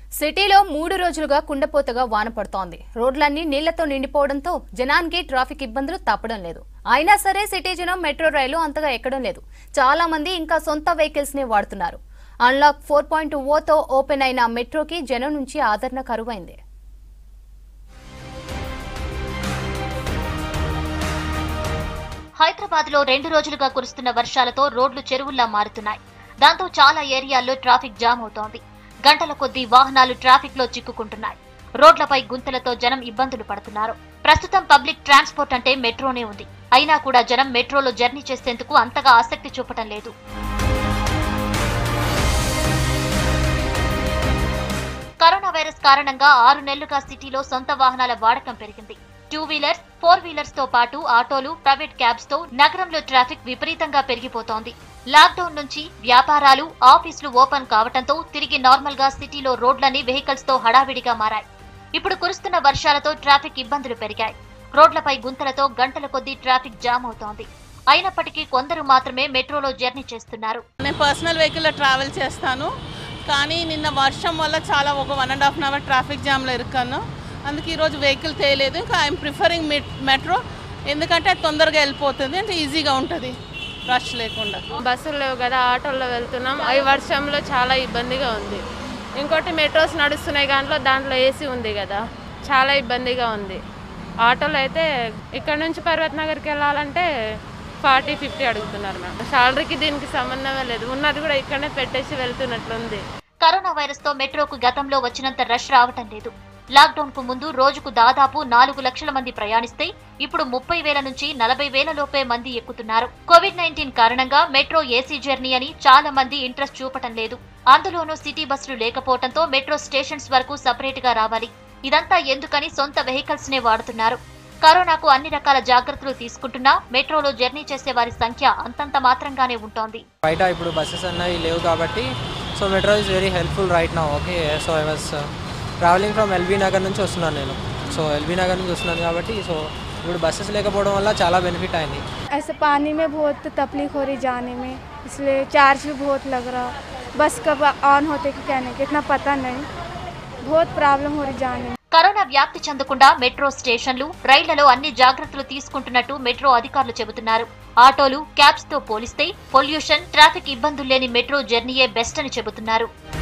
సిటీలో మూడు రోజులుగా కుండపోతగా వాన పడుతోంది రోడ్లన్నీ నీళ్లతో నిండిపోవడంతో జనానికి ట్రాఫిక్ ఇబ్బందులు తప్పడం లేదు అయినా సరే సిటీ జనం మెట్రో రైలు అంతగా ఎక్కడం లేదు చాలా మంది ఇంకా సొంత వెహికల్స్ ని వాడుతున్నారు అన్లాక్ ఫోర్ పాయింట్ ఓతో ఓపెన్ అయిన మెట్రోకి జనం నుంచి ఆదరణ కరువైంది హైదరాబాద్ లో రెండు రోజులుగా కురుస్తున్న వర్షాలతో రోడ్లు చెరువుల్లా మారుతున్నాయి దాంతో చాలా ఏరియాల్లో ట్రాఫిక్ జామ్ అవుతోంది గంటల కొద్దీ వాహనాలు ట్రాఫిక్ లో చిక్కుకుంటున్నాయి రోడ్లపై గుంతలతో జనం ఇబ్బందులు పడుతున్నారు ప్రస్తుతం పబ్లిక్ ట్రాన్స్పోర్ట్ అంటే మెట్రోనే ఉంది అయినా కూడా జనం మెట్రోలో జర్నీ చేసేందుకు అంతగా ఆసక్తి చూపటం లేదు కరోనా వైరస్ కారణంగా ఆరు నెలలుగా సిటీలో సొంత వాహనాల వాడకం పెరిగింది టూ వీలర్స్ ఫోర్ వీలర్స్ తో పాటు ఆటోలు ప్రైవేట్ క్యాబ్స్ తో నగరంలో ట్రాఫిక్ విపరీతంగా పెరిగిపోతోంది లాక్డౌన్ నుంచి వ్యాపారాలు ఆఫీసులు ఓపెన్ కావటంతో తిరిగి నార్మల్ గా సిటీలో రోడ్లన్నీ వెహికల్స్ తో హడావిడిగా మారాయి ఇప్పుడు కురుస్తున్న వర్షాలతో ట్రాఫిక్ ఇబ్బందులు పెరిగాయి రోడ్లపై గుంతలతో గంటల కొద్దీ ట్రాఫిక్ జామ్ అవుతోంది అయినప్పటికీ కొందరు మాత్రమే మెట్రోలో జర్నీ చేస్తున్నారు నేను పర్సనల్ వెహికల్లో ట్రావెల్ చేస్తాను కానీ నిన్న వర్షం వల్ల చాలా ఒక one and half an hour traffic జామ్లో ఇరుక్కాను అందుకే ఈరోజు వెహికల్ తేయలేదు ఇంకా ఐఎమ్ ప్రిఫరింగ్ మెట్రో ఎందుకంటే అది తొందరగా వెళ్ళిపోతుంది అంటే ఈజీగా ఉంటుంది రష్ లేకుండా బస్సులు లేవు కదా ఆటోల్లో వెళ్తున్నాం అవి వర్షంలో చాలా ఇబ్బందిగా ఉంది ఇంకోటి మెట్రోస్ నడుస్తున్నాయి దాంట్లో దాంట్లో ఏసీ ఉంది కదా చాలా ఇబ్బందిగా ఉంది ఆటోలో అయితే ఇక్కడ నుంచి పర్వత్ నగర్కి వెళ్ళాలంటే ఫార్టీ ఫిఫ్టీ అడుగుతున్నారు మ్యామ్ శాలరీకి దీనికి సంబంధమే లేదు ఉన్నది కూడా ఇక్కడనే పెట్టేసి వెళ్తున్నట్లుంది కరోనా వైరస్ తో మెట్రోకు గతంలో వచ్చినంత రష్ రావటం లేదు లాక్డౌన్ కు ముందు రోజుకు దాదాపు నాలుగు లక్షల మంది ప్రయాణిస్తే ఇప్పుడు ముప్పై వేల నుంచి నలభై వేల లోపే మంది ఎక్కుతున్నారు కోవిడ్ నైన్టీన్ కారణంగా మెట్రో ఏసీ జర్నీ అని చాలా మంది ఇంట్రెస్ట్ చూపటం లేదు అందులోనూ సిటీ బస్సులు లేకపోవడంతో మెట్రో స్టేషన్స్ వరకు సపరేట్ గా రావాలి ఇదంతా ఎందుకని సొంత వెహికల్స్ నే వాడుతున్నారు కరోనాకు అన్ని రకాల జాగ్రత్తలు తీసుకుంటున్నా మెట్రోలో జర్నీ చేసే వారి సంఖ్య అంతంత మాత్రంగానే ఉంటోంది బయట ఇప్పుడు బస్సెస్ అన్నవి లేవు కాబట్టి so metro is very helpful right నా okay so I was travelling from LB Nagar నుంచి వస్తున్నాను నేను సో ఎల్బీ నగర్ నుంచి వస్తున్నాను కాబట్టి సో ఇప్పుడు బస్సెస్ లేకపోవడం వల్ల చాలా బెనిఫిట్ అయింది ऐसे पानी में बहुत तकलीफ हो रही जाने में इसलिए चार्ज भी बहुत लग रहा बस कब ऑन होते कि क्या नहीं कि इतना पता नहीं बहुत प्रॉब्लम हो रही जाने में కరోనా వ్యాప్తి చెందకుండా మెట్రో స్టేషన్లు రైళ్లలో అన్ని జాగ్రత్తలు తీసుకుంటున్నట్టు మెట్రో అధికారులు చెబుతున్నారు ఆటోలు క్యాబ్స్ తో పోలిస్తే పొల్యూషన్ ట్రాఫిక్ ఇబ్బందులు లేని మెట్రో జర్నీయే బెస్ట్ అని చెబుతున్నారు